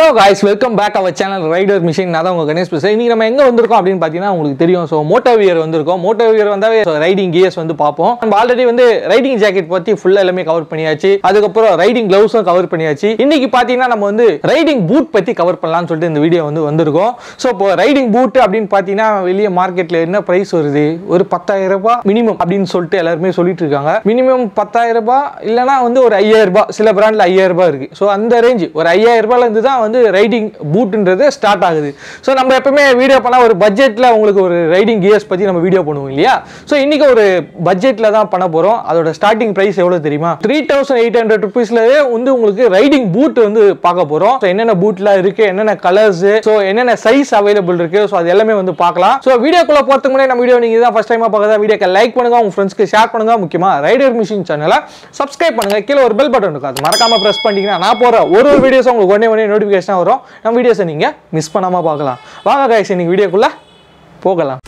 Hello guys welcome back our channel rider machine நான் தான் உங்க கணேஷ் பேசுறேன் இன்னைக்கு நம்ம எங்க வந்திருக்கோம் அப்படின்னு பார்த்தீங்கன்னா உங்களுக்கு தெரியும் ஸோ மோட்டோவியர் வந்திருக்கோம் மோட்டோவியர் வந்தாவே ரைடிங் கியர்ஸ் வந்து பார்ப்போம் நம்ம ஆல்ரெடி வந்து ரைடிங் ஜாக்கெட் பத்தி ஃபுல்லா எல்லாமே கவர் பண்ணியாச்சு அதுக்கப்புறம் ரைடிங் கிளவுஸும் கவர் பண்ணியாச்சு இன்னைக்கு பார்த்தீங்கன்னா நம்ம வந்து ரைடிங் பூட் பத்தி கவர் பண்ணலாம்னு சொல்லிட்டு இந்த வீடியோ வந்து வந்திருக்கோம் ஸோ இப்போ ரைடிங் பூட் அப்படின்னு பார்த்தீங்கன்னா வெளியே மார்க்கெட்ல என்ன பிரைஸ் வருது ஒரு பத்தாயிரம் ரூபாய் மினிமம் அப்படின்னு சொல்லிட்டு எல்லாருமே சொல்லிட்டு இருக்காங்க மினிமம் பத்தாயிரம் ரூபாய் இல்லைனா வந்து ஒரு ஐயாயிரம் ரூபாய் சில பிராண்ட்ல ஐயாயிரம் ரூபாய் இருக்கு ஸோ அந்த ரேஞ்ச் ஒரு ஐயாயிரம் ரூபாயில இருந்து தான் வந்து ரைடிங் பூட்டுன்றது ஸ்டார்ட் ஆகுது ஸோ நம்ம எப்பவுமே வீடியோ பண்ணால் ஒரு பட்ஜெட்டில் உங்களுக்கு ஒரு ரைடிங் கியர்ஸ் பற்றி நம்ம வீடியோ பண்ணுவோம் இல்லையா ஸோ இன்னைக்கு ஒரு பட்ஜெட்டில் தான் பண்ண போகிறோம் அதோட ஸ்டார்டிங் ப்ரைஸ் எவ்வளோ தெரியுமா த்ரீ தௌசண்ட் எயிட் ஹண்ட்ரட் ருபீஸ்லயே வந்து உங்களுக்கு ரைடிங் பூட் வந்து பார்க்க போகிறோம் ஸோ என்னென்ன பூட்லாம் இருக்கு என்னென்ன கலர்ஸ் ஸோ என்னென்ன சைஸ் அவைலபிள் இருக்கு ஸோ அது எல்லாமே வந்து பார்க்கலாம் ஸோ வீடியோக்குள்ள போகிறதுக்கு முன்னாடி நம்ம வீடியோ நீங்கள் தான் ஃபஸ்ட் டைமாக பார்க்குறதா வீடியோக்கு லைக் பண்ணுங்க உங்க ஃப்ரெண்ட்ஸ்க்கு ஷேர் பண்ணுங்க முக்கியமாக ரைடர் மிஷின் சேனலை சப்ஸ்கிரைப் பண்ணுங்க கீழே ஒரு பெல் பட்டன் இருக்கும் அது மறக்காம ப்ரெஸ் பண்ணிட்டீங்கன்னா நான் போகிற ஒரு ஒரு வீடியோஸ் உங்களுக்கு உடனே உடனே நோட்டிஃபிகேஷனாக வரும் நம்ம வீடியோஸை நீங்கள் மிஸ் பண்ணாமல் பார்க்கலாம் வாங்க guys இன்னைக்கு வீடியோக்குள்ள போகலாம்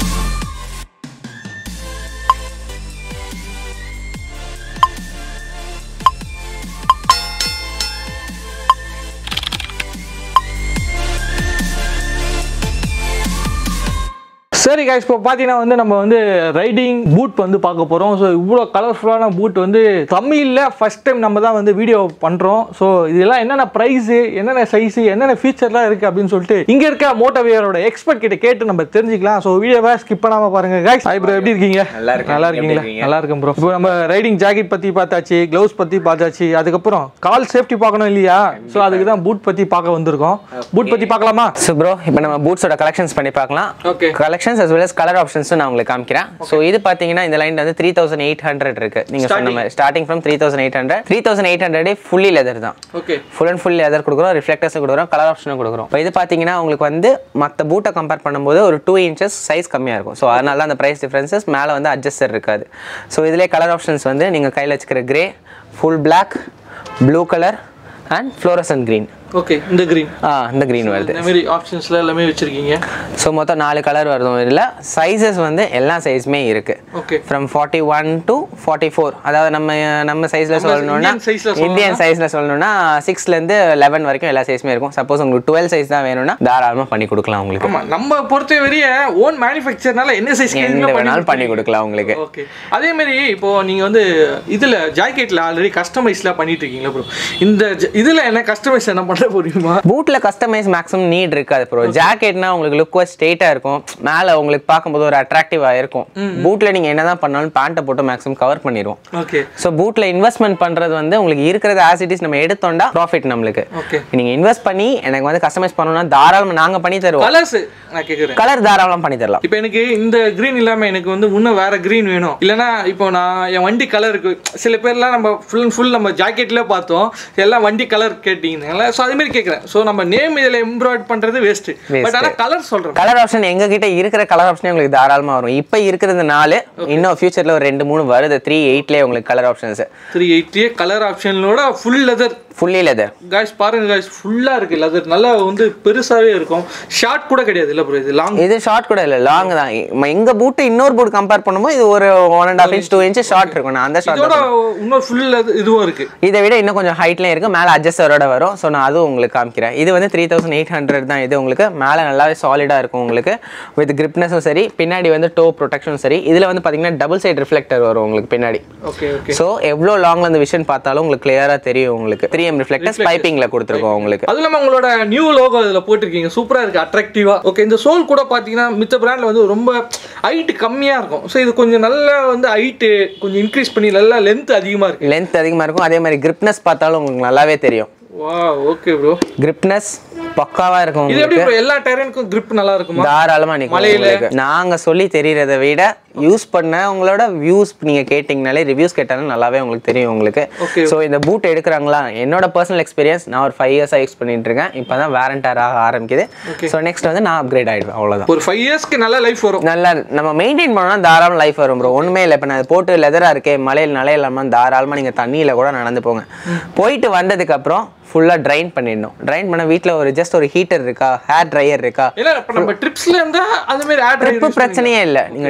சரி guys இப்போ பார்த்தீங்கன்னா வந்து நம்ம வந்து ரைடிங் பூட் வந்து பார்க்க போகிறோம் ஸோ இவ்வளோ கலர்ஃபுல்லான பூட் வந்து தமிழில் ஃபர்ஸ்ட் டைம் நம்ம தான் வந்து வீடியோ பண்ணுறோம் ஸோ இதெல்லாம் என்னென்ன ப்ரைஸு என்னென்ன சைஸு என்னென்ன ஃபீச்சர்லாம் இருக்குது அப்படின்னு சொல்லிட்டு இங்கே இருக்க மோட்டோவியரோட எக்ஸ்பர்ட் கிட்ட கேட்டு நம்ம தெரிஞ்சுக்கலாம் ஸோ வீடியோவை ஸ்கிப் பண்ணாமல் பாருங்க guys ஹாய் ப்ரோ எப்படி இருக்கீங்க நல்லா இருக்கேன். நல்லா நீங்க இருக்கீங்களா எப்படி இருக்கீங்க? நல்லா இருக்கும் ப்ரோ இப்போ நம்ம ரைடிங் ஜாக்கெட் பற்றி பார்த்தாச்சு க்ளவுஸ் பற்றி பார்த்தாச்சு அதுக்கப்புறம் கால் சேஃப்டி பார்க்கணும் இல்லையா ஸோ அதுக்கு தான் பூட் பற்றி பார்க்க வந்திருக்கோம் பூட் பற்றி பார்க்கலாமா ஸோ ப்ரோ இப்போ நம்ம பூட்ஸோட கலெக்ஷன்ஸ் பண்ணி பார்க்கலாம் Okay. Collections as well as colour ஆப்ஷன்ஸும் நான் உங்களுக்கு காமிக்கிறேன் ஸோ இது பார்த்தீங்கன்னா இந்த லைன் வந்து த்ரீ தௌசண்ட் எயிட் ஹண்ட்ரட் இருக்கு நீங்க சொன்ன மாதிரி starting from three thousand eight hundred three thousand eight ஹண்ட்ரடே ஃபுல்லி லெதர் தான் okay full and full leather கொடுக்குறோம் ரிஃப்ளெக்டர்ஸ் கொடுக்குறோம் கலர் ஆப்ஷனும் கொடுக்குறோம் இப்போ இது பார்த்தீங்கன்னா உங்களுக்கு வந்து மற்ற பூட்டை கம்பேர் பண்ணும்போது ஒரு டூ இன்ச்சஸ் சைஸ் கம்மியாக இருக்கும் ஸோ அதனால தான் அந்த ப்ரைஸ் டிஃப்ரென்சஸ் மேலே வந்து அட்ஜஸ்டர் இருக்காது ஸோ இதிலே கலர் ஆப்ஷன்ஸ் வந்து நீங்கள் கையில் வச்சுக்கிற grey full black blue colour and fluorescent green okay இந்த கிரீன் ஆ இந்த க்ரீன் வருது இந்த மாதிரி ஆப்ஷன்ஸ்ல எல்லாமே வச்சிருக்கீங்க ஸோ மொத்தம் நாலு கலர் வருதும் இதில் சைஸஸ் வந்து எல்லா சைஸுமே இருக்கு okay from forty one to forty four அதாவது நம்ம நம்ம சைஸில் சொல்லணும்னா Indian size ல சொல்லணும்னா? இந்தியன் சைஸில் சொல்லணும்னா சிக்ஸ்லேருந்து லெவன் வரைக்கும் எல்லா சைஸுமே இருக்கும் சப்போஸ் உங்களுக்கு டுவெல் சைஸ் தான் வேணும்னா தாராளமாக பண்ணி கொடுக்கலாம் உங்களுக்கு ஆமா நம்ம பொறுத்த வரைய ஓன் மேனுஃபேக்சர்னால என்ன சைஸ் எந்த வேணாலும் பண்ணி கொடுக்கலாம் உங்களுக்கு ஓகே அதே மாதிரி இப்போ நீங்க வந்து இதுல ஜாக்கெட்ல ஆல்ரெடி கஸ்டமைஸ்லாம் பண்ணிட்டு இருக்கீங்களா ப்ரோ இந்த ஜ- இதுல என்ன கஸ்டமைஸ் என்ன பண்ண போறீங்களா பூட்ல கஸ்டமைஸ் மேக்ஸிமம் நீட் இருக்காது ப்ரோ ஜாக்கெட்னா உங்களுக்கு லுக் வைஸ் ஸ்ட்ரெயிட்டாக இருக்கும் மேலே உங்களுக்கு பார்க்கும்போது ஒரு அட்ராக்டிவாக இருக்கும் பூட்ல நீங்கள் என்னதான் பண்ணாலும் பேண்ட்டை போட்டு மேக்ஸிமம் கவர் பண்ணிடுவோம் ஓகே ஸோ பூட்ல இன்வெஸ்ட்மெண்ட் பண்றது வந்து உங்களுக்கு இருக்கிறது ஆசிட்டிஸ் நம்ம எடுத்தோம்டா ப்ராஃபிட் நம்மளுக்கு ஓகே நீங்க இன்வெஸ்ட் பண்ணி எனக்கு வந்து கஸ்டமைஸ் பண்ணணும்னா தாராளமா நாங்க பண்ணி தருவோம் கலர்ஸ் நான் கேக்குறேன் கலர் தாராளமா பண்ணி தரலாம் இப்போ எனக்கு இந்த கிரீன் இல்லாம எனக்கு வந்து இன்னும் வேற கிரீன் வேணும் இல்லனா இப்போ நான் என் வண்டி கலர் இருக்கு சில பேர்லாம் நம்ம ஃபுல் அண்ட் ஃபுல் நம்ம ஜாக்கெட்ல பார்த்தோம் எல்லாம் வண்டி கலர் கேட்டீங்கனால ஸோ அதே மாதிரி கேட்குறேன் ஸோ நம்ம நேம் இதில் எம்ப்ராய்ட் பண்றது வேஸ்ட் பட் ஆனால் கலர் சொல்றேன் கலர் ஆப்ஷன் எங்க கிட்ட இருக்கிற கலர் ஆப்ஷனே உங்களுக்கு தாராளமா வரும் இப்போ இருக்கிறது நாலு இன்னும் ஃபியூச்சர்ல ஒரு ரெண்டு மூணு வருது த்ரீ எயிட்லேயே உங்களுக்கு colour options three eighty colour ஆப்ஷனோட full leather fully leather guys பாருங்க காய்ஸ் ஃபுல்லா இருக்கு லெதர் நல்லா வந்து பெருசாவே இருக்கும் ஷார்ட் கூட கிடையாது இல்ல ப்ரோ இது லாங் இது ஷார்ட் கூட இல்லை லாங் தான் ம- எங்க பூட்டு இன்னொரு பூட் கம்பேர் பண்ணும்போது இது ஒரு one and half inch two inch short இருக்கும் நான் அந்த ஷார்ட் இதோட இன்னொரு ஃபுல் இதுவும் இருக்கு இதை விட இன்னும் கொஞ்சம் ஹைட்ல இருக்கு மேலே அட்ஜஸ்டரோட வரும் ஸோ நான் அதுவும் உங்களுக்கு காமிக்கிறேன் இது வந்து த்ரீ தௌசண்ட் எயிட் ஹண்ட்ரட் தான் இது உங்களுக்கு மேலே நல்லாவே சாலிடாக இருக்கும் உங்களுக்கு வித் கிரிப்னஸும் சரி பின்னாடி வந்து டோ ப்ரொடெக்ஷனும் சரி இதில் வந்து பார்த்தீங்கன்னா டபுள் சைடு ரிஃப்ளெக்டர் வரும் உங்களுக்கு பின்னாடி ஓகே ஓகே ஸோ எவ்வளோ லாங்ல இந்த விஷன் பார்த்தாலும் உங்களுக்கு கிளியராக தெரியும் உங்களுக்கு த்ரீ எம் ரிஃப்ளெக்டர்ஸ் பைப்பிங்கில் கொடுத்துருக்கோம் உங்களுக்கு அது இல்லாம உங்களோட நியூ லோகோ இதுல போட்டிருக்கீங்க சூப்பரா இருக்கு அட்ராக்டிவா ஓகே இந்த சோல் கூட பாத்தீங்கன்னா மித்த பிராண்ட்ல வந்து ரொம்ப ஹைட் கம்மியா இருக்கும் ஸோ இது கொஞ்சம் நல்லா வந்து ஹைட்டு கொஞ்சம் இன்க்ரீஸ் பண்ணி நல்லா லென்த் அதிகமா இருக்கு லென்த் அதிகமாக இருக்கும் அதே மாதிரி கிரிப்னஸ் பார்த்தாலும் உங்களுக்கு நல்லாவே தெரியும் வா ஓகே ப்ரோ கிரிப்னஸ் பக்காவாக இருக்கும் இது உங்களுக்கு எப்படி bro? எல்லா டயரனுக்கும் grip நல்லா இருக்குமா தாராளமா நிற்கும் உங்களுக்கு நாங்க சொல்லி தெரியறதை விட யூஸ் பண்ண உங்களோட வியூஸ் நீங்க கேட்டிங்கனாலே ரிவ்யூஸ் கேட்டாலும் நல்லாவே உங்களுக்கு தெரியும் உங்களுக்கு Okay. ஸோ இந்த பூட் எடுக்கிறாங்களா என்னோட பர்சனல் எக்ஸ்பீரியன்ஸ் நான் ஒரு ஃபைவ் இயர்ஸாக யூஸ் பண்ணிட்டு இருக்கேன் இப்போ தான் வேரண்டர் ஆக ஆரம்பிக்குது ஸோ நெக்ஸ்ட் வந்து நான் அப்கிரேட் ஆயிடுவேன் அவ்வளவுதான் ஒரு ஃபைவ் இயர்ஸ்க்கு நல்ல லைஃப் வரும் நல்லா நம்ம மெயின்டைன் பண்ணோம்னா தாராளம் லைஃப் வரும் ப்ரோ ஒண்ணுமே இல்லை இப்போ நான் இது போட்டு லெதராக இருக்கே மலையில் நலையிலாம தாராளமாக நீங்கள் தண்ணியில் கூட நடந்து போங்க போயிட்டு வந்ததுக்கு அப்புறம் ஃபுல்லாக ட்ரைன் பண்ணிடணும் ட்ரைன் பண்ண வீட்டில் ஒரு ஜஸ்ட் ஒரு ஹீட்டர் இருக்கா ஹேர் ட்ரையர் இருக்கா இல்ல இப்ப நம்ம ட்ரிப்ஸ்ல இருந்தா அது மாதிரி ஆட் ட்ரிப்பு பிரச்சனையே இல்லை நீங்கள் ட்ரிப்பு போயிட்டு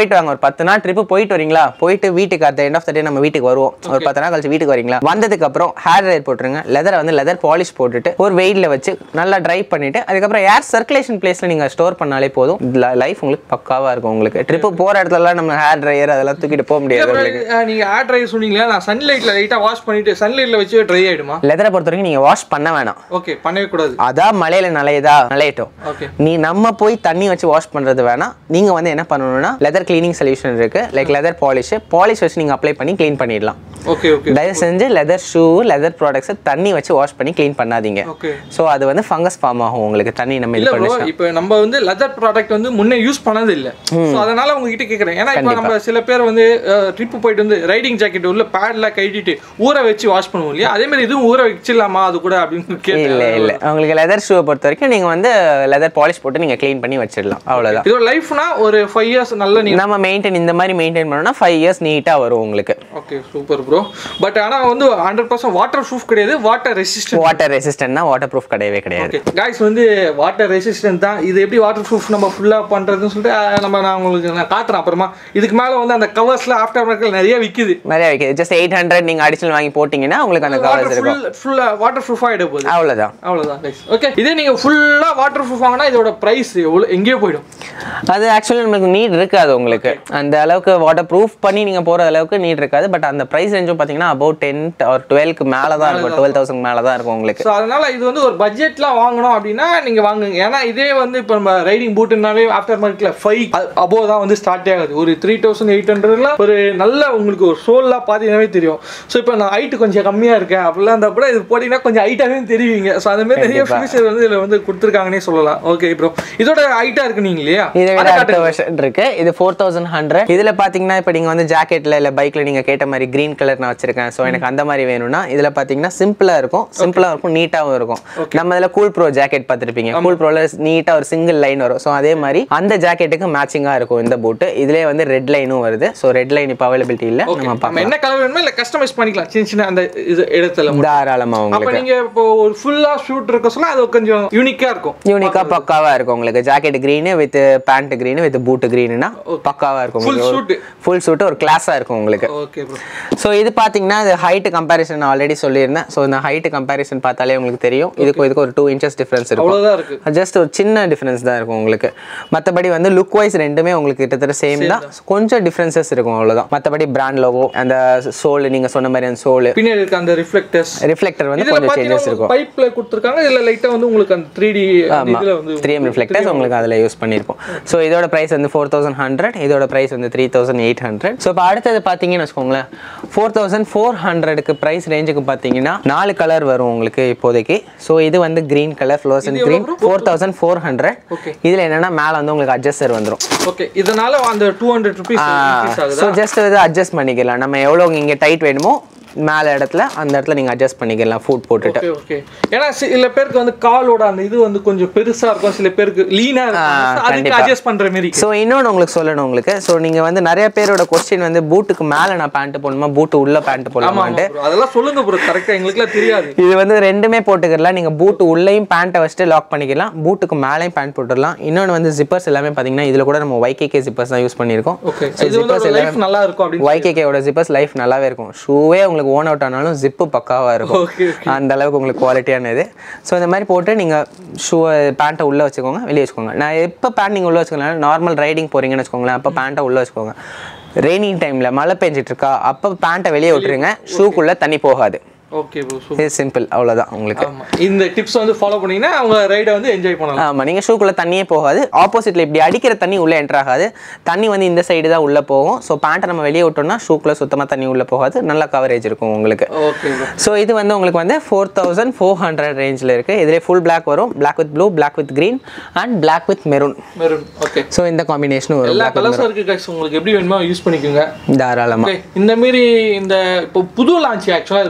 போயிட்டு வாங்க ஒரு பத்து நாள் ட்ரிப்பு போயிட்டு வரீங்களா போயிட்டு வீட்டுக்கு at end of the day நம்ம வீட்டுக்கு வருவோம் ஒரு பத்து நாள் கழிச்சு வீட்டுக்கு வரீங்களா வந்ததுக்கு அப்புறம் ஹேர் ட்ரையர் போட்டுருங்க லெதரை வந்து லெதர் பாலிஷ் போட்டுட்டு ஒரு வெயிட்ல வச்சு நல்லா ட்ரை பண்ணிட்டு அதுக்கப்புறம் ஏர் சர்க்குலேஷன் பிளேஸ்ல நீங்க ஸ்டோர் பண்ணாலே போதும் லைஃப் உங்களுக்கு பக்காவா இருக்கும் உங்களுக்கு ட்ரிப்பு போற இடத்துலலாம் நம்ம ஹேர் ட்ரையர் அதெல்லாம் தூக்கிட்டு போக முடியாது உங்களுக்கு அஹ் நீங்க ஏர் ட்ரை சொன்னீங்களா நான் சன்லைட்ல லைட்டா வாஷ் பண்ணிட்டு சன்லைட்ல வச்சு ட்ரை ஆயிடுமா லெதரை பொறுத்த வரைக்கும் நீங்க வாஷ் பண்ண வேணாம் ஓகே பண்ணவே கூடாது அதான் மலையில நலையுதா நலையட்டும் ஓகே நீ நம்ம போய் தண்ணி வச்சு வாஷ் பண்றது வேணாம் நீங்க வந்து என்ன பண்ணணும்னா லெதர் கிளீனிங் சொல்யூஷன் இருக்கு லைக் லெதர் பாலிஷ் பாலிஷ் வச்சு நீங்க அப்ளை பண்ணி க்ளீன் பண்ணிடலாம் ஓகே ஓகே தயவு செஞ்சு லெதர் ஷூ லெதர் ப்ராடக்ட்ஸை தண்ணி வச்சு வாஷ் பண்ணி க்ளீன் பண்ணாதீங்க ஓகே ஸோ அது வந்து ஃபங்கஸ் ஃபார்ம் ஆகும் உங்களுக்கு தண்ணி நம்ம இல்ல இது ப்ரோ பண்ணி இப்போ நம்ம வந்து லெதர் ப்ராடக்ட் வந்து முன்னே யூஸ் பண்ணது இல்ல சோ அதனால உங்ககிட்ட கேக்குறேன் ஏன்னா இப்போ நம்ம சில பேர் வந்து ட்ரிப் போயிட்டு வந்து ரைடிங் ஜாக்கெட் உள்ள பேட்ல கட்டிட்டு ஊற வச்சு வாஷ் பண்ணுவோம் இல்லையா அதே மாதிரி இதுவும் ஊற வச்சிடலாமா அது கூட அப்படின்னு இல்ல கேட்டேன் இல்ல உங்களுக்கு லெதர் ஷூவை பொறுத்த வரைக்கும் நீங்க வந்து லெதர் பாலிஷ் போட்டு நீங்க க்ளீன் பண்ணி வச்சிடலாம் அவ்வளவுதான் இதோட லைஃப்னா ஒரு ஃபைவ் இயர்ஸ் நல்ல நீங்க நம்ம மெயின்டைன் இந்த மாதிரி மெயின்டைன் பண்ணோம்னா ஃபைவ் இயர்ஸ் நீட்டா வரும் உங்களுக்கு ஓகே சூப்பர் ப்ரோ பட் ஆனா வந்து ஹண்ட்ரட் பர்சன்ட் வாட்டர் ப்ரூஃப் கிடையாது வாட்டர் ரெசிஸ்டன்ட் வாட்டர் ரெசிஸ்டன்ட்னா வாட்டர் ப்ரூஃப் கிடையவே கிடையாது ஓகே காய்ஸ் வந்து வாட்டர் ரெசிஸ்டன்ட் தான் இது எப்படி வாட்டர் ப்ரூஃப் நம்ம ஃபுல்லாக பண்ணுறதுன்னு சொல்லிட்டு அஹ், நம்ம நான் உங்களுக்கு நான் காட்டுறேன் அப்புறமா இதுக்கு மேலே வந்து அந்த கவர்ஸ்ல ஆஃப்டர் மார்க்கெட் நிறைய விற்கிது நிறைய வைக்கிது ஜஸ்ட் எயிட் ஹண்ட்ரட் நீங்க அடிஷனல் வாங்கி போட்டீங்கன்னா உங்களுக்கு அந்த கவர்ஸ் வாட்டர் இருக்கும் ஃபுல் ஃபுல்லாக வாட்டர் ப்ரூஃப் ஆகிட போகுது அவ்வளவுதான் அவ்வளோதான் கைஸ் ஓகே இதே நீங்கள் ஃபுல்லாக வாட்டர் ப்ரூஃப் வாங்கினா இதோட ப்ரைஸ் எவ்வளோ எங்கேயோ போயிடும் அது ஆக்சுவலி நம்மளுக்கு நீட் இருக்காது உங்களுக்கு அந்த அளவுக்கு வாட்டர் ப்ரூஃப் பண்ணி நீங்க போற அளவுக்கு நீட் இருக்காது பட் அந்த பிரைஸ் ரேஞ்சும் பாத்தீங்கன்னா அபவுட் டென் ஒரு டுவெல்க்கு மேல தான் இருக்கும் டுவெல் தௌசண்ட் மேல தான் இருக்கும் உங்களுக்கு ஸோ அதனால இது வந்து ஒரு பட்ஜெட்லாம் வாங்கணும் அப்படின்னா நீங்கள் வாங்குங்க ஏன்னா இதே வந்து இப்போ நம்ம ரைடிங் பூட்டுனாவே ஆஃப்டர் மார்க்கெட்டில் ஃபைவ் அபோவ் தான் வந்து ஸ்டார்ட் ஆகுது ஒரு த்ரீ தௌசண்ட் எயிட் ஹண்ட்ரட்லாம் ஒரு நல்ல உங்களுக்கு ஒரு சோல்லாம் பார்த்தீங்கன்னாவே தெரியும் ஸோ இப்போ நான் ஹைட்டு கொஞ்சம் கம்மியாக இருக்கேன் அப்படிலாம் இருந்தால் கூட இது போட்டிங்கன்னா கொஞ்சம் ஹைட்டாகவே தெரிவிங்க ஸோ அந்த மாதிரி நிறைய ஃபியூச்சர் வந்து இதில் வந்து கொடுத்துருக்காங்கன்னே சொல்லலாம் ஓகே ப்ரோ இதோட ஹைட்டாக இருக்கு நீங்க இல்லையா இதை விட அதை அடுத்த காட்டுங்க. வருஷன் இருக்கு இது ஃபோர் தௌசண்ட் ஹண்ட்ரட் இதுல பாத்தீங்கன்னா இப்போ நீங்க வந்து ஜாக்கெட்ல இல்ல பைக்ல நீங்க கேட்ட மாதிரி கிரீன் கலர் நான் வச்சிருக்கேன் ஸோ எனக்கு அந்த மாதிரி வேணும்னா இதுல பாத்தீங்கன்னா சிம்பிளா இருக்கும் சிம்பிளா இருக்கும் நீட்டாவும் இருக்கும் நம்ம இதுல கூல் ப்ரோ ஜாக்கெட் பார்த்திருப்பீங்க கூல் ப்ரோல நீட்டா ஒரு சிங்கிள் லைன் வரும் ஸோ அதே மாதிரி அந்த ஜாக்கெட்டுக்கு மேட்சிங்கா இருக்கும் இந்த பூட் இதுலயே வந்து ரெட் லைனும் வருது ஸோ ரெட் லைன் இப்போ அவைலபிலிட்டி இல்ல Okay. நம்ம நம்ம பார்க்கலாம் என்ன கலர் வேணுமோ இல்லை கஸ்டமைஸ் பண்ணிக்கலாம் சின்ன சின்ன அந்த இது இடத்துல மட்டும். தாராளமா அப்ப உங்களுக்கு நீங்க இப்போ ஒரு ஃபுல்லா ஷூட் இருக்க சொல்ல அது கொஞ்சம் யூனிக்கா இருக்கும் யூனிக்கா பக்காவா இருக்கும் உங்களுக்கு jacket green with pant green with boot கிரீனுனா பக்காவா இருக்கும் ஃபுல் ஷூட் ஃபுல் சூட் ஒரு கிளாஸா இருக்கும் உங்களுக்கு ஓகே ப்ரோ ஸோ இது பார்த்தீங்கன்னா இது ஹைட் கம்பேரிசன் ஆல்ரெடி சொல்லியிருந்தேன் ஸோ இந்த ஹைட் கம்பேரிசன் பார்த்தாலே உங்களுக்கு தெரியும் இதுக்கு இதுக்கு ஒரு டூ இன்ச்சஸ் டிஃப்ரென்ஸ் இருக்கும் அவ்வளவுதான் இருக்கு ஜஸ்ட் ஒரு சின்ன டிஃப்ரென்ஸ் தான் இருக்கும் உங்களுக்கு மற்றபடி வந்து லுக் வைஸ் ரெண்டுமே உங்களுக்கு கிட்டத்தட்ட சேம் தான் கொஞ்சம் டிஃப்ரென்சஸ் இருக்கும் அவ்வளோதான் மற்றபடி பிராண்ட் லோகோ அந்த சோல் நீங்கள் சொன்ன மாதிரி அந்த சோல் பின்னாடி இருக்க அந்த ரிஃப்ளெக்டர்ஸ் ரிஃப்ளெக்டர் வந்து இதுல கொஞ்சம் சேஞ்சஸ் பாத்தீங்கன்னா இருக்கும் பைப்ல கொடுத்துருக்காங்க இதுல லைட்டா வந்து உங்களுக்கு அந்த த்ரீ டி இதுல வந்து த்ரீ எம் ரிஃப்ளெக்டர்ஸ் உங்களுக்கு அதில் யூஸ் பண்ணியிருப்போம் ஸோ இதோட ப்ரைஸ் வந்து ஃபோர் தௌசண்ட் ஹண்ட்ரட் இதோட ப்ரைஸ் வந்து three thousand eight hundred so இப்போ அடுத்தது பார்த்தீங்கன்னு வச்சுக்கோங்களேன் ஃபோர் தௌசண்ட் ஃபோர் ஹண்ட்ரடுக்கு ப்ரைஸ் ரேஞ்சுக்கு பார்த்தீங்கன்னா நாலு கலர் வரும் உங்களுக்கு இப்போதைக்கு ஸோ இது வந்து க்ரீன் கலர் ஃப்ளோசன் green four thousand four hundred Okay. இதில் என்னன்னா மேலே வந்து உங்களுக்கு அட்ஜஸ்டர் வந்துடும் ஓகே இதனால அந்த டூ ஹண்ட்ரட் ருபீஸ் இன்க்ரீஸ் ஆகுது ஸோ ஜஸ்ட் இது அட்ஜஸ்ட் பண்ணிக்கலாம் நம்ம எவ்வளோ இங்கே டைட் வேணுமோ மேலே இடத்துல அந்த இடத்துல நீங்கள் அட்ஜஸ்ட் பண்ணிக்கலாம் ஃபுட் போட்டுட்டு ஓகே ஓகே ஏன்னா சில பேருக்கு வந்து காலோட அந்த இது வந்து கொஞ்சம் பெருசா இருக்கும் சில பேருக்கு லீனா இருக்கும் So அதுக்கு கண்டிப்பா. அட்ஜஸ்ட் பண்ற மாதிரி ஸோ இன்னொன்று உங்களுக்கு சொல்லணும் உங்களுக்கு ஸோ நீங்கள் வந்து நிறைய பேரோட கொஸ்டின் வந்து பூட்டுக்கு மேலே நான் பேண்ட் போடணுமா பூட்டு உள்ள பேண்ட் ஆமா போடலாமான்ட்டு bro. அதெல்லாம் சொல்லுங்க ப்ரோ கரெக்டா எங்களுக்குலாம் தெரியாது இது வந்து ரெண்டுமே போட்டுக்கலாம் நீங்கள் பூட்டு உள்ளேயும் பேண்ட்டை வச்சுட்டு லாக் பண்ணிக்கலாம் பூட்டுக்கு மேலேயும் பேண்ட் போட்டுடலாம் இன்னொன்று வந்து ஜிப்பர்ஸ் எல்லாமே பார்த்தீங்கன்னா இதில் கூட நம்ம ஒய்கேகே ஜிப்பர்ஸ் தான் யூஸ் பண்ணியிருக்கோம் ஓகே இது வந்து லைஃப் நல்லா இருக்கும் அப்படின்னு ஒய்கேகேவோட ஜிப்பர்ஸ் லைஃப் நல்லாவே இருக்கும் ஷூவே உங்களுக்கு ஓன் அவுட் ஆனாலும் ஜிப்பு பக்காவாக இருக்கும் ஓகே அந்த அளவுக்கு உங்களுக்கு குவாலிட்டியான இது ஸோ இந்த மாதிரி போட்டு நீங்கள் ஷூ பேண்ட்டை உள்ளே வச்சுக்கோங்க வெளியே வச்சுக்கோங்க நான் எப்போ பேண்ட் நீங்கள் உள்ளே வச்சுக்கலாம் நார்மல் ரைடிங் போகிறீங்கன்னு வச்சுக்கோங்களேன் அப்போ பேண்ட்டை உள்ளே வச்சுக்கோங்க ரெய்னிங் டைமில் மழை பெஞ்சிட்டு இருக்கா அப்போ பேண்ட்டை வெளியே விட்டுருங்க ஷூக்குள்ளே தண்ணி போகாது ஓகே ப்ரோ இது சிம்பிள் அவ்வளோதான் உங்களுக்கு ஆமா இந்த டிப்ஸ் வந்து ஃபாலோ பண்ணீங்கன்னா அவங்க ரைடை வந்து என்ஜாய் பண்ணலாம் ஆமாம் நீங்கள் ஷூக்குள்ளே தண்ணியே போகாது ஆப்போசிட்டில் இப்படி அடிக்கிற தண்ணி உள்ளே என்டர் ஆகாது தண்ணி வந்து இந்த சைடு தான் உள்ளே போகும் ஸோ பேண்ட்டை நம்ம வெளியே விட்டோம்னா ஷூக்குள்ளே சுத்தமாக தண்ணி உள்ளே போகாது நல்ல கவரேஜ் இருக்கும் உங்களுக்கு ஓகே ப்ரோ ஸோ இது வந்து உங்களுக்கு வந்து ஃபோர் தௌசண்ட் ஃபோர் ஹண்ட்ரட் ரேஞ்சில் இருக்குது இதிலே ஃபுல் பிளாக் வரும் black with blue black with green and black with maroon maroon okay so இந்த காம்பினேஷனும் வரும் எல்லா black with கலர்ஸும் இருக்கு guys உங்களுக்கு எப்படி வேணுமோ யூஸ் பண்ணிக்கோங்க maroon. தாராளமாக ஓகே இந்த மாதிரி இந்த இப்போ புது லான்ச் ஆக்சுவலாக இது மோட்டோவேல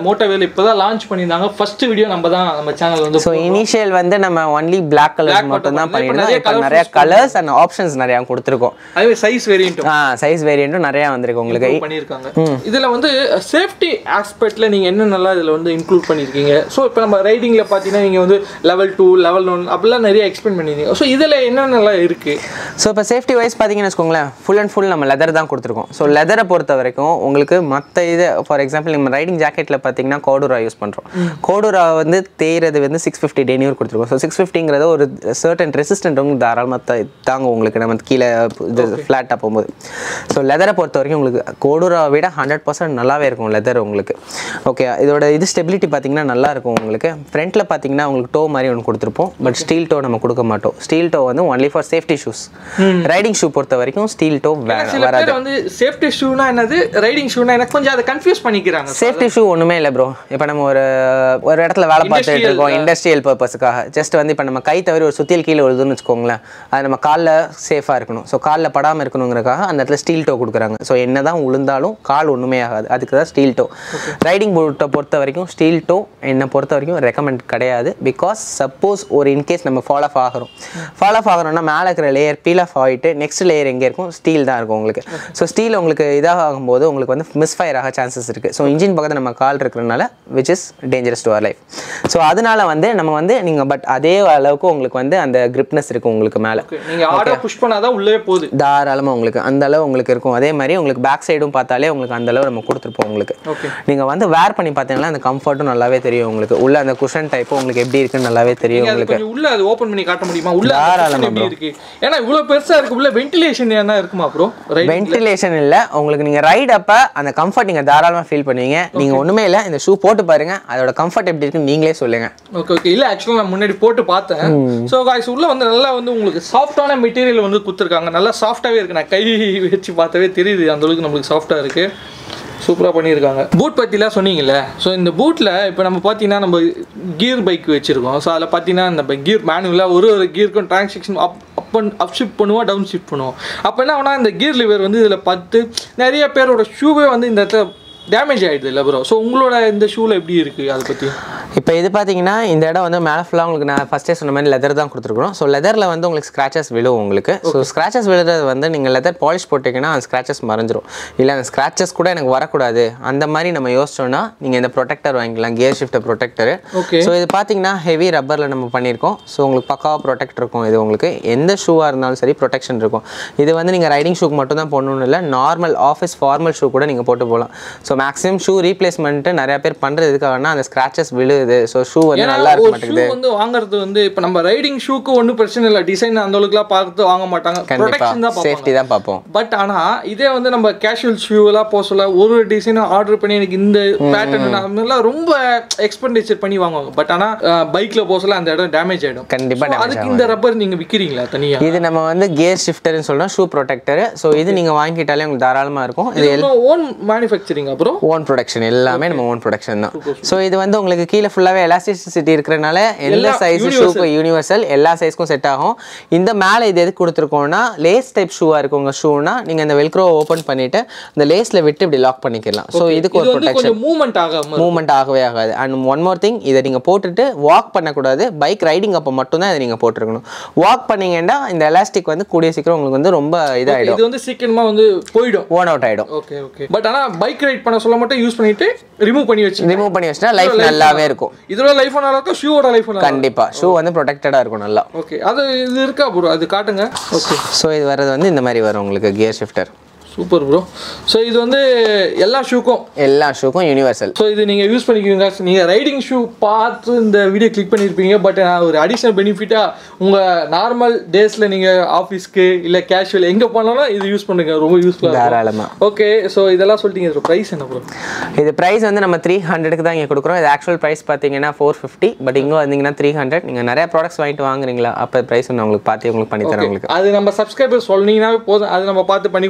இப்போதான் லான்ச் பண்ணியிருந்தாங்க ஃபர்ஸ்ட் வீடியோ நம்ம தான் நம்ம சேனல் வந்து ஸோ இனிஷியல் வந்து நம்ம ஒன்லி பிளாக் கலர் மட்டும் தான் பண்ணியிருந்தோம் இப்போ நிறைய கலர்ஸ் அண்ட் ஆப்ஷன்ஸ் நிறையா கொடுத்துருக்கோம் அதுவே சைஸ் வேரியன்ட் ஆ சைஸ் வேரியண்ட்டும் நிறையா வந்திருக்கு உங்களுக்கு பண்ணியிருக்காங்க இதுல வந்து சேஃப்டி ஆஸ்பெக்ட்ல நீங்க என்னென்னலாம் இதுல வந்து இன்க்ளூட் பண்ணிருக்கீங்க ஸோ இப்போ நம்ம ரைடிங்ல பார்த்தீங்கன்னா நீங்க வந்து லெவல் டூ லெவல் ஒன் அப்படிலாம் நிறைய எக்ஸ்பிளைன் பண்ணிருக்கீங்க ஸோ இதுல என்னென்னலாம் இருக்கு ஸோ இப்போ சேஃப்டி வைஸ் பார்த்தீங்கன்னு வச்சுக்கோங்களேன் ஃபுல் அண்ட் ஃபுல் நம்ம லெதர் தான் கொடுத்துருக்கோம் ஸோ லெதரை பொறுத்த வரைக்கும் உங்களுக்கு மற்ற இது ஃபார் எக்ஸாம்பிள் நம்ம ரைடிங் ஜாக்கெட்டில் பார்த்தீங்கன்னா கோடுரா யூஸ் பண்ணுறோம் கோடுரா வந்து தேய்றது வந்து சிக்ஸ் ஃபிஃப்டி டெனியூர் கொடுத்துருக்கோம் ஸோ சிக்ஸ் ஃபிஃப்டிங்கிறது ஒரு சர்டன் ரெசிஸ்டன்ட் உங்களுக்கு தாராளமாக தாங்க உங்களுக்கு நம்ம கீழே இது ஃப்ளாட்டாக போகும்போது ஸோ லெதரை பொறுத்த வரைக்கும் உங்களுக்கு கோடுரா விட ஹண்ட்ரட் பர்சன்ட் நல்லாவே இருக்கும் லெதர் உங்களுக்கு ஓகே இதோட இது ஸ்டெபிலிட்டி பார்த்தீங்கன்னா நல்லா இருக்கும் உங்களுக்கு ஃப்ரண்ட்டில் பார்த்தீங்கன்னா உங்களுக்கு டோ மாதிரி ஒன்று கொடுத்துருப்போம் பட் ஸ்டீல் டோ நம்ம கொடுக்க மாட்டோம் ஸ்டீல் டோ வந்து only for safety shoes riding shoe பொறுத்த வரைக்கும் ஸ்டீல் டோ சில பேர் வந்து சேஃப்டி ஷூனா என்னது ரைடிங் ஷூனா எனக்கு கொஞ்சம் அதை கன்ஃபியூஸ் பண்ணிக்கிறாங்க சேஃப்டி ஷூ ஒன்றுமே இல்லை ப்ரோ இப்போ நம்ம ஒரு ஒரு இடத்துல வேலை பார்த்துட்டு இருக்கோம் இண்டஸ்ட்ரியல் பர்பஸுக்காக ஜஸ்ட் வந்து இப்போ நம்ம கை தவிர ஒரு சுத்தியல் கீழே விழுதுன்னு வச்சுக்கோங்களேன் அது நம்ம காலில் சேஃபாக இருக்கணும் ஸோ காலில் படாமல் இருக்கணுங்கிறக்காக அந்த இடத்துல ஸ்டீல் டோ கொடுக்குறாங்க ஸோ என்ன தான் விழுந்தாலும் கால் ஒன்றுமே ஆகாது அதுக்கு தான் ஸ்டீல் டோ ரைடிங் போட்டை பொறுத்த வரைக்கும் ஸ்டீல் டோ என்னை பொறுத்த வரைக்கும் ரெக்கமெண்ட் கிடையாது பிகாஸ் சப்போஸ் ஒரு இன்கேஸ் நம்ம ஃபாலோ ஆஃப் ஆகிறோம் ஃபாலோ ஆஃப் ஆகிறோம்னா மேலே இருக்கிற லேயர் பீல் ஆஃப் ஆகிட்டு நெக்ஸ்ட் லேயர் எங்கே இருக்கும் ஸ்டீல் தான் இருக்கும் உங்களுக்கு ஸோ ஸ்டீல் உங்களுக்கு இதாக ஆகும்போது உங்களுக்கு வந்து மிஸ்ஃபயர் ஆக சான்சஸ் இருக்குது ஸோ இன்ஜின் பக்கத்தில் நம்ம கால் இருக்கிறனால which is dangerous to our life so அதனால வந்து நம்ம வந்து நீங்கள் பட் அதே அளவுக்கு உங்களுக்கு வந்து அந்த கிரிப்னஸ் இருக்கும் உங்களுக்கு மேலே நீங்க ஆர்டர் புஷ் பண்ணாதான் உள்ளே போகுது தாராளமாக உங்களுக்கு அந்த அளவு உங்களுக்கு இருக்கும் அதே மாதிரி உங்களுக்கு பேக் சைடும் பார்த்தாலே உங்களுக்கு அந்த அளவு நம்ம கொடுத்துருப்போம் உங்களுக்கு ஓகே நீங்கள் வந்து வேர் பண்ணி பார்த்தீங்கன்னா அந்த கம்ஃபர்ட்டும் நல்லாவே தெரியும் உங்களுக்கு உள்ள அந்த குஷன் டைப்பும் உங்களுக்கு எப்படி இருக்குன்னு நல்லாவே தெரியும் அது உங்களுக்கு கொஞ்சம் உள்ள அது ஓபன் பண்ணி காட்ட முடியுமா உள்ள தாராளமா எப்படி இருக்கு ஏன்னா இவ்வளவு பெருசா இருக்கு உள்ள வென்டிலேஷன் என்ன இருக்குமா ப்ரோ ரைட் வென்டிலேஷன் இல்லை உங்களுக்கு நீங்கள் ரைட் அப்போ அந்த கம்ஃபர்ட் நீங்கள் தாராளமாக ஃபீல் பண்ணுவீங்க நீங்கள் ஒன்றுமே இல்லை இந்த ஷூ போட்டு பாருங்க அதோட கம்ஃபர்ட் எப்படி இருக்குன்னு நீங்களே சொல்லுங்கள் ஓகே ஓகே இல்ல ஆக்சுவலாக நான் முன்னாடி போட்டு பார்த்தேன் ஸோ காய்ஸ் உள்ள வந்து நல்லா வந்து உங்களுக்கு சாஃப்டான மெட்டீரியல் வந்து கொடுத்துருக்காங்க நல்லா சாஃப்டாவே இருக்கு நான் கை வச்சு பார்த்தாவே தெரியுது அந்த அளவுக்கு நம்மளுக்கு சாஃப்டா இருக்கு சூப்பராக பண்ணியிருக்காங்க பூட் பற்றிலாம் சொன்னீங்கல்ல ஸோ இந்த பூட்டில் இப்போ நம்ம பார்த்தீங்கன்னா நம்ம கியர் பைக் வச்சுருக்கோம் ஸோ அதில் பார்த்தீங்கன்னா இந்த கியர் மேனுவலாக ஒரு ஒரு கியருக்கும் transaction up up and up shift பண்ணுவோம் டவுன் ஷிஃப்ட் பண்ணுவோம் அப்போ என்ன ஆகுனா இந்த கியர் லிவர் வந்து இதில் பத்து நிறைய பேரோட ஷூவே வந்து இந்த இடத்துல டேமேஜ் ஆகிடுது இல்லை ப்ரோ ஸோ உங்களோட இந்த ஷூவில் எப்படி இருக்குது அதை பற்றி இப்போ இது பார்த்தீங்கன்னா இந்த இடம் வந்து மேலே ஃபுல்லாக உங்களுக்கு நான் ஃபஸ்ட்டே சொன்ன மாதிரி லெதர் தான் கொடுத்துருக்குறோம் ஸோ லெதரில் வந்து உங்களுக்கு ஸ்க்ராச்சஸ் விழும் உங்களுக்கு ஸோ ஸ்க்ராச்சஸ் விழுறது வந்து நீங்கள் லெதர் பாலிஷ் போட்டிங்கன்னா அந்த ஸ்க்ராச்சஸ் மறைஞ்சிரும் இல்லை அந்த ஸ்க்ராச்சஸ் கூட எனக்கு வரக்கூடாது அந்த மாதிரி நம்ம யோசிச்சோன்னா நீங்கள் இந்த ப்ரொடெக்டர் வாங்கிக்கலாம் gear shift protector okay so இது பார்த்தீங்கன்னா ஹெவி ரப்பரில் நம்ம பண்ணியிருக்கோம் ஸோ உங்களுக்கு பக்காவாக ப்ரொடெக்ட் இருக்கும் இது உங்களுக்கு எந்த ஷூவாக இருந்தாலும் சரி ப்ரொடெக்ஷன் இருக்கும் இது வந்து நீங்கள் ரைடிங் ஷூக்கு மட்டும் தான் போடணும்னு இல்லை நார்மல் ஆஃபீஸ் ஃபார்மல் ஷூ கூட நீங்கள் போட்டு போகலாம் ஸோ மேக்ஸிமம் ஷூ ரீப்ளேஸ்மெண்ட்டு நிறைய பேர் பண்ணுறது எதுக்காகனா அந்த ஸ்க்ராச்சஸ் விழுது ஸோ ஷூ வந்து ஏன்னா நல்லா இருக்க ஒரு மாட்டேங்குது ஷூ வந்து வாங்குறது வந்து இப்போ நம்ம ரைடிங் ஷூக்கு ஒன்றும் பிரச்சனை இல்லை டிசைன் அந்த அளவுக்குலாம் பார்த்து வாங்க மாட்டாங்க ப்ரொடெக்ஷன் தான் கண்டிப்பாக பார்ப்பாங்க சேஃப்டி தான் பார்ப்போம் பட் ஆனா இதே வந்து நம்ம கேஷுவல் ஷூவெல்லாம் போக சொல்ல ஒரு ஒரு டிசைனும் ஆர்டர் பண்ணி எனக்கு இந்த பேட்டர்ன் அதெல்லாம் ரொம்ப எக்ஸ்பெண்டிச்சர் பண்ணி வாங்குவாங்க பட் ஆனா பைக்ல போக சொல்ல அந்த இடம் டேமேஜ் ஆயிடும் கண்டிப்பாக So, அதுக்கு இந்த ரப்பர் நீங்க விக்கிறீங்களா தனியா இது நம்ம வந்து கியர் ஷிஃப்டர்னு சொல்றோம் ஷூ ப்ரொடெக்டர் ஸோ இது நீங்கள் வாங்கிட்டாலே உங்களுக்கு தாராளமாக இருக்கும் இது ஓன் மேனுஃபேக்சரிங் அப்புறம் ஓன் ப்ரொடக்ஷன் எல்லாமே நம்ம ஓன் ப்ரொடக்ஷன் தான் ஸோ இது வந்து உங்களுக்கு கீழே ஃபுல்லாகவே எலாஸ்டிசிட்டி இருக்கிறனால எந்த எல்லா சைஸ் ஷூக்கு யூனிவர்சல் எல்லா சைஸ்க்கும் செட் ஆகும் இந்த மேலே இது எதுக்கு கொடுத்துருக்கோம்னா லேஸ் டைப் ஷூவாக இருக்கும் உங்கள் ஷூனா நீங்கள் இந்த வெல்க்ரோ ஓப்பன் பண்ணிட்டு இந்த லேஸில் விட்டு இப்படி லாக் பண்ணிக்கலாம் ஸோ இதுக்கு இது ஒரு வந்து ப்ரொடெக்ஷன் கொஞ்சம் மூவ்மெண்ட் ஆகாம மூவ்மெண்ட் ஆகவே ஆகாது அண்ட் ஒன் மோர் திங் இதை நீங்கள் போட்டுட்டு வாக் பண்ணக்கூடாது பைக் ரைடிங் அப்போ மட்டும்தான் இதை நீங்கள் போட்டிருக்கணும் வாக் பண்ணீங்கன்னா இந்த எலாஸ்டிக் வந்து கூடிய சீக்கிரம் உங்களுக்கு வந்து ரொம்ப இதாகிடும் இது வந்து சீக்கிரமா வந்து போயிடும் ஓன் அவுட் ஆகிடும் ஓகே ஓகே பட் ஆனா பைக் ரைட் பண்ண சொல்ல மட்டும் யூஸ் பண்ணிட்டு ரிமூவ் பண்ணி வச்சு ரிமூவ் பண்ணி வச்சுட்டா லைஃப் நல்லாவே இருக்கும் இதோட லைஃப் நல்லா இருக்கும் ஷூவோட லைஃப் நல்லா கண்டிப்பா ஷூ வந்து ப்ரொடெக்டடாக இருக்கும் நல்லா ஓகே அது இது இருக்கா ப்ரோ அது காட்டுங்க ஓகே ஸோ இது வர்றது வந்து இந்த மாதிரி வரும் உங்களுக்கு gear shifter super bro so இது வந்து எல்லா ஷூக்கும் எல்லா ஷூக்கும் யூனிவர்சல் ஸோ இது நீங்கள் யூஸ் பண்ணிக்குவீங்க நீங்கள் ரைடிங் ஷூ பார்த்து இந்த வீடியோ கிளிக் பண்ணியிருப்பீங்க பட் நான் ஒரு அடிஷ்னல் பெனிஃபிட்டாக உங்கள் நார்மல் டேஸில் நீங்கள் ஆஃபீஸ்க்கு இல்லை கேஷுவல் எங்கே பண்ணாலும் இது யூஸ் பண்ணுங்க ரொம்ப யூஸ்ஃபுல்லாக தாராளமா ஓகே ஸோ இதெல்லாம் சொல்லிட்டீங்க இதோட ப்ரைஸ் என்ன ப்ரோ இது ப்ரைஸ் வந்து நம்ம த்ரீ ஹண்ட்ரடுக்கு தான் இங்கே கொடுக்குறோம் இது ஆக்சுவல் ப்ரைஸ் பார்த்தீங்கன்னா ஃபோர் ஃபிஃப்டி பட் இங்கே வந்தீங்கன்னா த்ரீ ஹண்ட்ரட் நீங்கள் நிறைய ப்ராடக்ட்ஸ் வாங்கிட்டு வாங்குறீங்களா அப்போ ப்ரைஸ் நான் உங்களுக்கு பார்த்து உங்களுக்கு பண்ணி தரேன் உங்களுக்கு அது நம்ம சப்ஸ்கிரைபர் சொன்னீங்கன்னாவே போதும் அது நம்ம பார்த்து பண்ணி கொடுத்துறாரு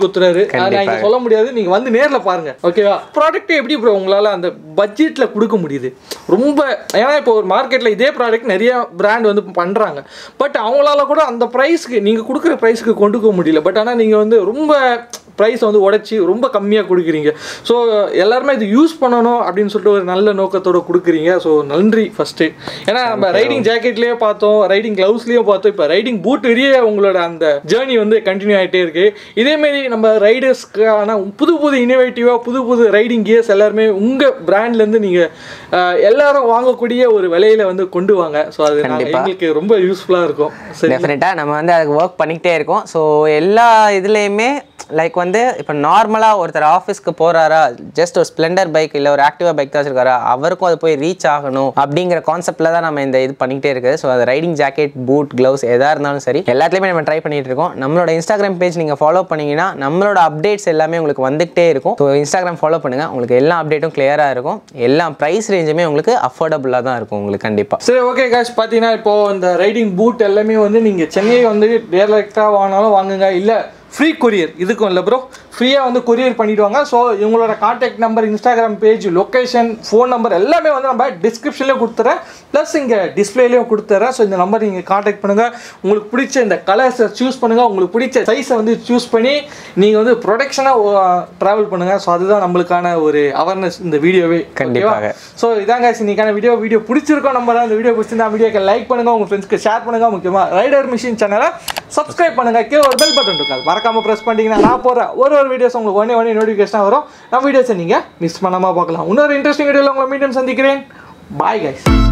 அது நான் இங்க சொல்ல முடியாது நீங்க வந்து நேர்ல பாருங்க ஓகேவா ப்ராடக்ட் எப்படி ப்ரோ உங்களால அந்த பட்ஜெட்ல கொடுக்க முடியுது ரொம்ப ஏன்னா இப்போ ஒரு மார்க்கெட்ல இதே ப்ராடக்ட் நிறைய பிராண்ட் வந்து பண்றாங்க பட் அவங்களால கூட அந்த ப்ரைஸ்க்கு நீங்க கொடுக்குற ப்ரைஸ்க்கு கொண்டு போக முடியல பட் ஆனா நீங்க வந்து ரொம்ப ப்ரைஸ் வந்து உடைச்சி ரொம்ப கம்மியாக கொடுக்குறீங்க ஸோ எல்லாருமே இது யூஸ் பண்ணணும் அப்படின்னு சொல்லிட்டு ஒரு நல்ல நோக்கத்தோட கொடுக்குறீங்க ஸோ நன்றி ஃபஸ்ட்டு ஏன்னா நம்ம ரைடிங் ஜாக்கெட்லேயே பார்த்தோம் ரைடிங் க்ளவுஸ்லேயே பார்த்தோம் இப்போ ரைடிங் பூட் வரையே உங்களோட அந்த ஜேர்னி வந்து கண்டினியூ ஆகிட்டே இருக்கு இதேமாரி நம்ம ரைடர்ஸ்க்கான புது புது இனோவேட்டிவாக புது புது ரைடிங் கியர்ஸ் எல்லாருமே உங்கள் பிராண்ட்லேருந்து நீங்கள் எல்லாரும் வாங்கக்கூடிய ஒரு விலையில வந்து கொண்டு வாங்க ஸோ அது நாங்க- கண்டிப்பா. எங்களுக்கு ரொம்ப யூஸ்ஃபுல்லாக இருக்கும் சரி டெஃபினட்டாக நம்ம வந்து அதுக்கு ஒர்க் பண்ணிக்கிட்டே இருக்கோம் ஸோ எல்லா இதுலேயுமே லைக் வந்து இப்போ நார்மலாக ஒருத்தர் ஆஃபீஸ்க்கு போகிறாரா ஜஸ்ட் ஒரு ஸ்ப்ளெண்டர் பைக் இல்லை ஒரு ஆக்டிவா பைக் தான் வச்சிருக்காரா அவருக்கும் அது போய் ரீச் ஆகணும் அப்படிங்கிற கான்செப்டில் தான் நம்ம இந்த இது பண்ணிக்கிட்டே இருக்குது ஸோ அது ரைடிங் ஜாக்கெட் பூட் க்ளவுஸ் எதாக இருந்தாலும் சரி எல்லாத்துலேயுமே நம்ம ட்ரை பண்ணிட்டு இருக்கோம் நம்மளோட இன்ஸ்டாகிராம் பேஜ் நீங்கள் ஃபாலோ பண்ணீங்கன்னா நம்மளோட அப்டேட்ஸ் எல்லாமே உங்களுக்கு வந்துகிட்டே இருக்கும் ஸோ இன்ஸ்டாகிராம் ஃபாலோ பண்ணுங்கள் உங்களுக்கு எல்லா அப்டேட்டும் கிளியராக இருக்கும் எல்லா ப்ரைஸ் ரேஞ்சுமே உங்களுக்கு அஃபோர்டபுளாக தான் இருக்கும் உங்களுக்கு கண்டிப்பாக சரி ஓகே காஷ் பார்த்தீங்கன்னா இப்போ இந்த ரைடிங் பூட் எல்லாமே வந்து நீங்கள் சென்னை வந்து டேரக்டாக வாங்கினாலும் வாங்குங்க இல்லை ஃப்ரீ கொரியர் இதுக்கும் இல்லை ப்ரோ ஃப்ரீயாக வந்து கொரியர் பண்ணிடுவாங்க ஸோ இவங்களோட contact number Instagram page location phone number எல்லாமே வந்து நம்ம டிஸ்கிரிப்ஷன்லேயே கொடுத்துறேன் ப்ளஸ் இங்கே டிஸ்பிளேலையும் கொடுத்துறேன் ஸோ இந்த நம்பர் நீங்கள் காண்டாக்ட் பண்ணுங்கள் உங்களுக்கு பிடிச்ச இந்த கலர்ஸை சூஸ் பண்ணுங்கள் உங்களுக்கு பிடிச்ச சைஸை வந்து சூஸ் பண்ணி நீங்கள் வந்து ப்ரொடக்ஷனாக ட்ராவல் பண்ணுங்கள் ஸோ அதுதான் நம்மளுக்கான ஒரு அவேர்னஸ் இந்த வீடியோவே கண்டிப்பாக. ஸோ இதாங்க இன்னைக்கான வீடியோ வீடியோ பிடிச்சிருக்கோம் நம்ம தான் இந்த வீடியோ பிடிச்சிருந்தா வீடியோக்கு லைக் பண்ணுங்க உங்க ஃப்ரெண்ட்ஸ்க்கு ஷேர் பண்ணுங்க முக்கியமா ரைடர் மிஷின் சேனலை சப்ஸ்கிரைப் பண்ணுங்க கீழே ஒரு பெல் பட்டன் இருக்கு அது மறக்காம ப்ரெஸ் பண்ணிட்டீங்கன்னா நான் போற ஒரு ஒரு வீடியோஸ் உங்களுக்கு ஒன்னே ஒன்னே நோட்டிஃபிகேஷன் வரும் நான் வீடியோஸை நீங்க மிஸ் பண்ணாம பார்க்கலாம் இன்னொரு இன்ட்ரெஸ்டிங் வீடியோவில் உங்களை மீண்டும் சந்திக்கிறேன் பாய் கைஸ்